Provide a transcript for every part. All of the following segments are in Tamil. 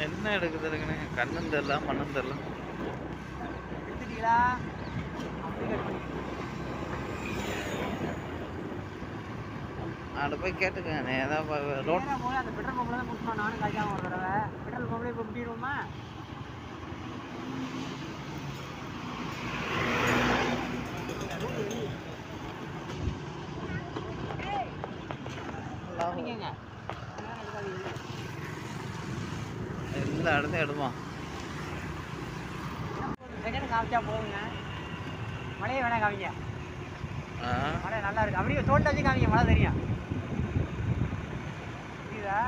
என்ன எடுக்குதுன்னு கண்ணும் தெரில மண்ணும் தெரில எடுத்துட்டீங்களா அப்படி கட் பண்ணி அதை போய் கேட்டுக்கங்க ஏதாவது ரோட் நேரா போய் அந்த பெட்ரோல் பம்பில் தான் முடிச்சுமா நானும் காய்க்காம ஒரு தடவை பெட்ரோல் பம்பில் இப்போ முடிடுவோமா பண்ணிக்கங்க நேரம் எடுக்காதீங்க எல்லா இடத்தையும் எடுமா செகண்ட் காமிச்சா போதுங்க மழையை வேணா காமிங்க ஆ மழை நல்லா இருக்கு அப்படியே தோட்ட வச்சு காமிங்க மழை தெரியும் புரியுதா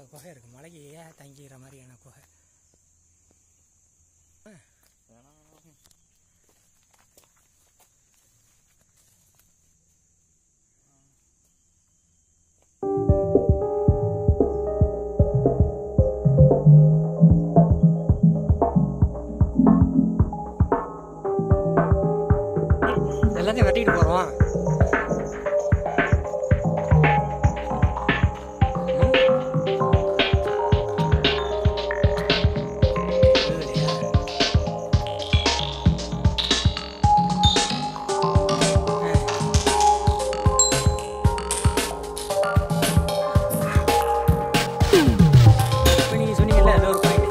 குகை இருக்குது மலைக்கு ஏன் தங்கிக்கிற மாதிரியான குகை எல்லாத்தையும் வெட்டிட்டு போகிறோம் இப்போ நீங்கள் சொன்னீங்கல்ல அது ஒரு பாயிண்ட்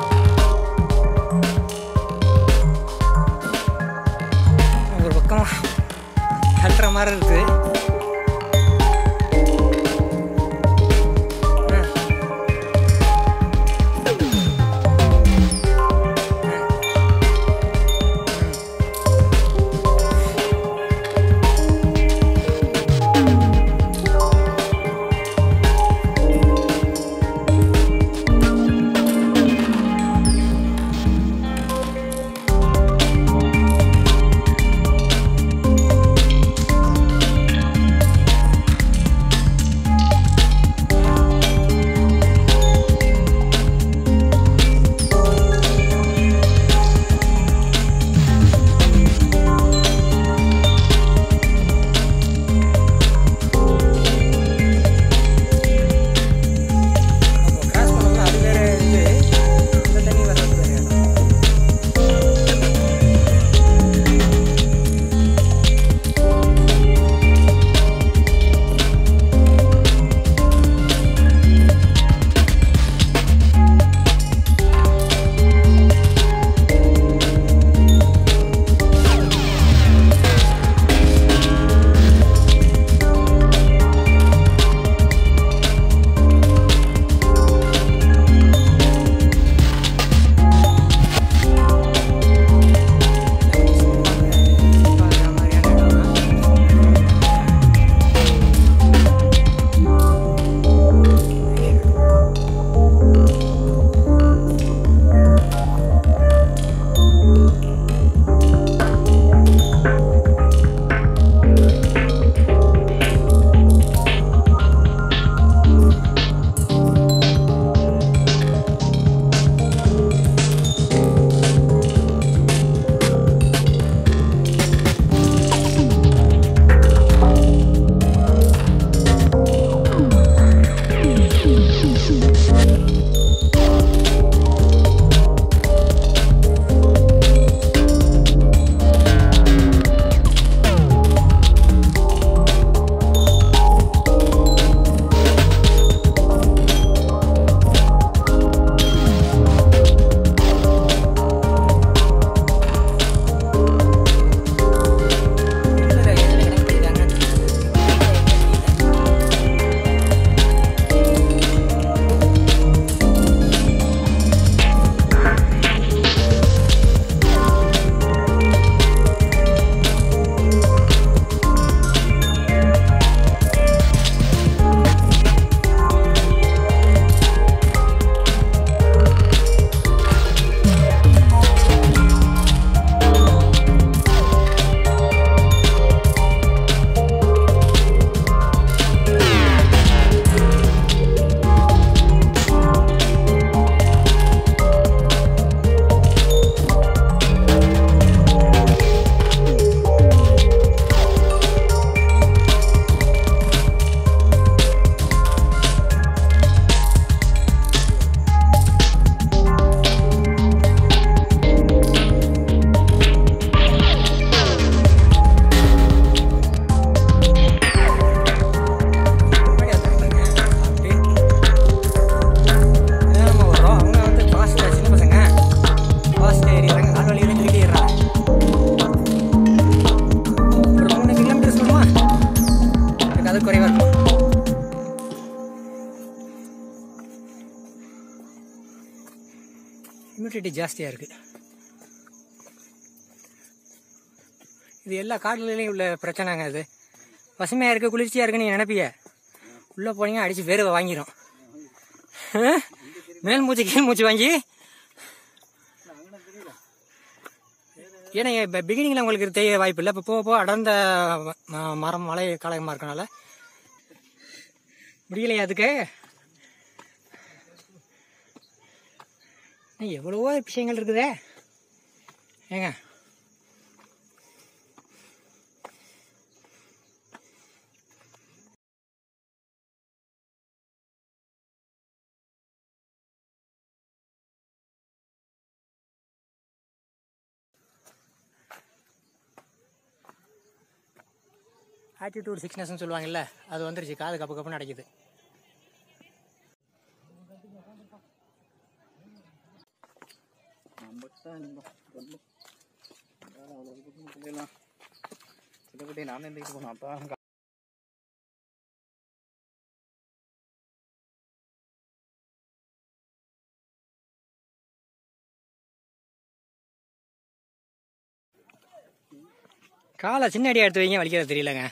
ஒரு பக்கம் கட்டுற மாதிரி இருக்குது ஆ. அப்போ கிராஸ் பண்ணோம்னா அது வேற இது இந்த தண்ணி வர்றது வேற இடம் பார்க்குற மாதிரியான இடம் எதில் எதில் கனெக்ட் பண்ணிருக்காங்கன்னு தெரியல. முன்னாடி உட்காந்துருக்காங்க. அப்படியே. இதான் நம்ம வர்றோம். அவங்க வந்து fast ஆ சின்ன பசங்க. fast ஆ ஏறிடுறாங்க. கால் வலிக்குதுன்னு சொல்லிட்டு ஏறுறாங்க. ஒரு மூணு கிலோமீட்டர் சொல்லுமா எனக்கு அது குறைவா இருக்கும் ஹியூமிடிட்டி ஜாஸ்தியாக இருக்குது இது எல்லா காடுகளிலையும் உள்ள பிரச்சனைங்க அது பசுமையாக இருக்குது குளிர்ச்சியாக இருக்குன்னு நீங்கள் நினைப்பீங்க உள்ளே போனீங்க அடித்து வேர்வை வாங்கிடும் ஆ? மேல் மூச்சு கீழ் மூச்சு வாங்கி ஏன்னா இப்போ பிகினிங்கில் உங்களுக்கு தெரிய வாய்ப்பு இல்லை இப்போ போக போக அடர்ந்த ம- மரம் மலை காலகமாக இருக்கனால முடியலையா அதுக்கு இன்னும் எவ்வளவோ விஷயங்கள் இருக்குதே ஏங்க ஆட்டிடியூட் சிக்னஸ்னு சொல்லுவாங்கல்ல அது வந்துருச்சு காது கப்பு கப்புன்னு அடைக்குது சிலக்குட்டி நானே எந்திரிச்சு போனோம் அப்போ காலை சின்ன அடியாக எடுத்து வைங்க வலிக்கிறது தெரியலங்க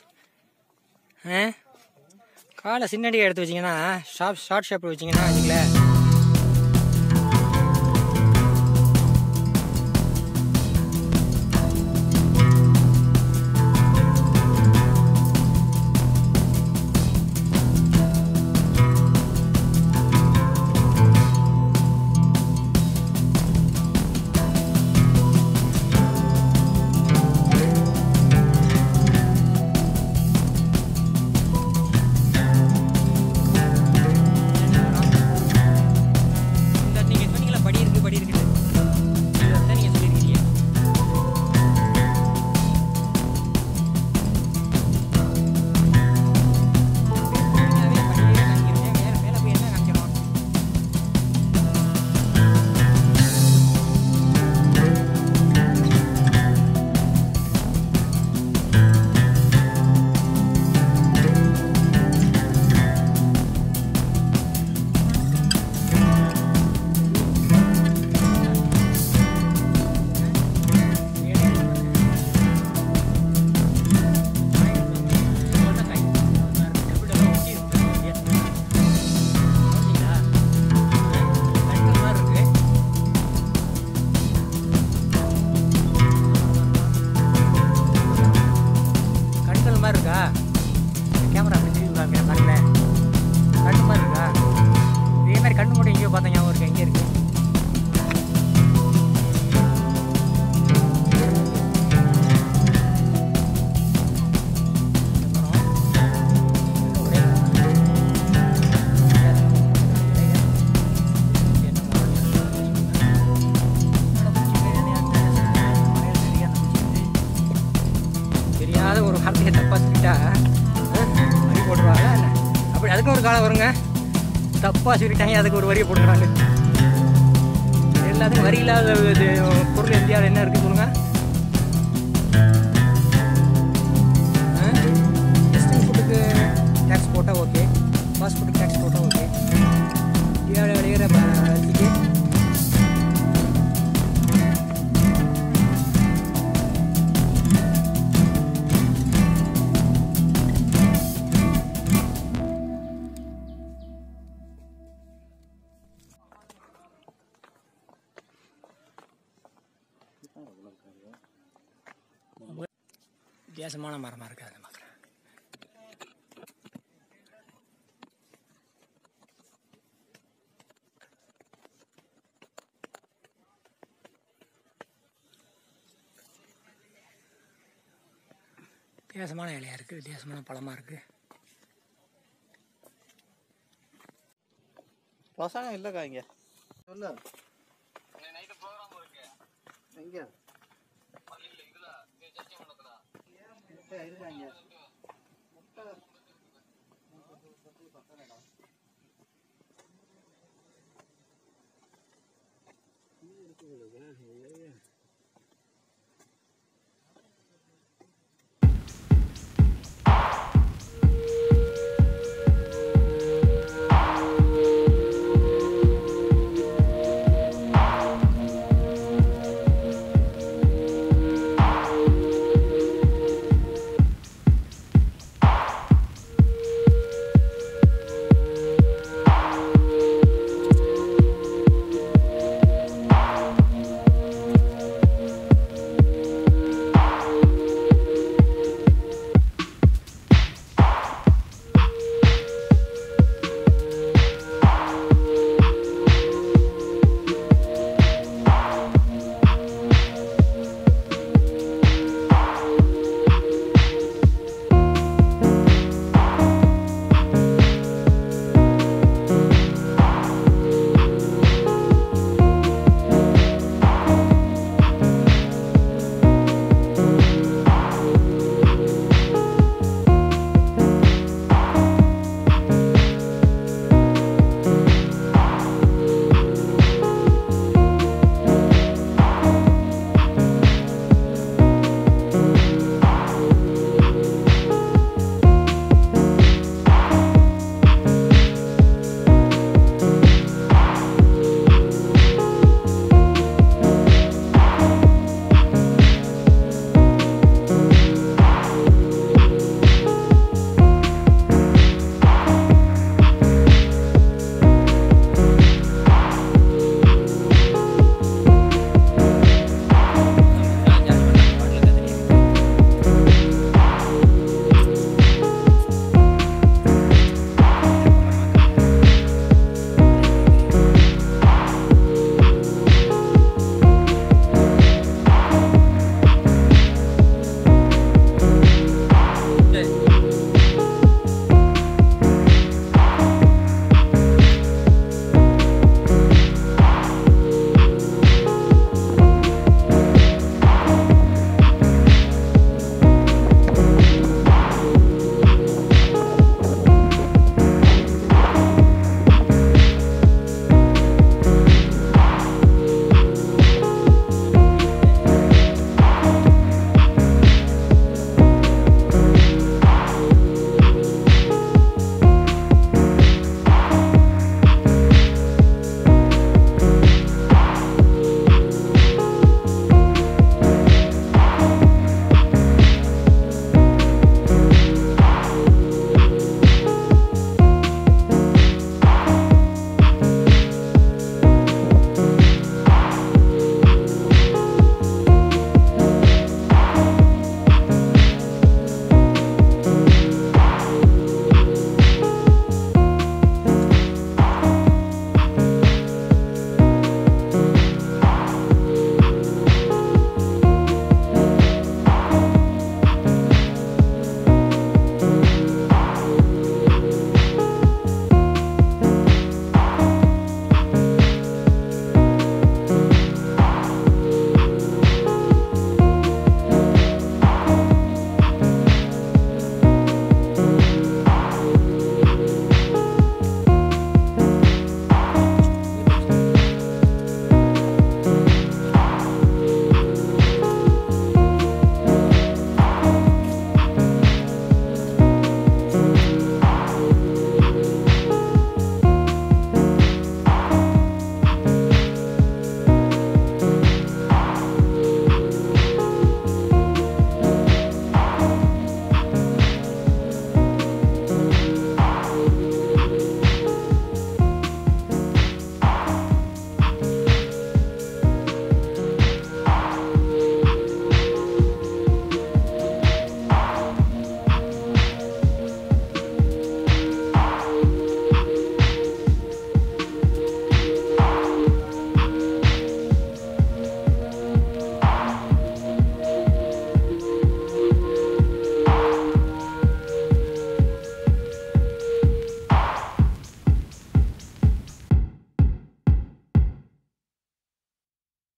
ஆ காலை சின்ன அடியாக எடுத்து வச்சிங்கன்னா ஷார்ப் ஷார்ட் ஷேப்பில் வச்சிங்கன்னா வச்சுங்களேன் இந்த நீங்கள் சொன்னீங்களா படி இருக்கு படி இருக்குது இதை நீங்கள் சொல்லியிருக்கீங்க உண்மையாவே படியே காமிக்கிறீங்க. மேல மேல போய் என்ன காமிக்கணும் கண்கள் மாதிரி இருக்கா கேமரா அப்படி திரும்பி பாருங்க பாருங்களேன் கண்ணு மாதிரி இருக்கா இதே மாதிரி கண்ணு மட்டும் எங்கேயோ பார்த்தா ஞாபகம் இருக்கு எங்கே இருக்கு தெரியாத ஒரு வார்த்தையை தப்பா சொல்லிட்டா வரி போட்டுருவாங்க என்ன அப்படி அதுக்கும் ஒரு காலம் வருங்க தப்பா சொல்லிட்டாங்க அதுக்கு ஒரு வரியை போட்டுக்கிறாங்க எல்லாத்துக்கும் வரி இல்லாத இது பொருள் இந்தியாவில் என்ன இருக்கு சொல்லுங்க வெஸ்டர்ன் ஃபுட்டுக்கு டேக்ஸ் போட்டால் ஓகே ஃபாஸ்ட் ஃபுட்டுக்கு டேக்ஸ் போட்டால் ஓகே இந்தியாவில் விளையிற அரிசிக்கு வித்தியாசமான மரமாக இருக்குது அந்த பார்க்குறேன் வித்தியாசமான இலையாக இருக்குது வித்தியாசமான பழமாக இருக்குது பசங்க இல்லைக்கா இங்கே சொல்லு எங்க இருக்காங்க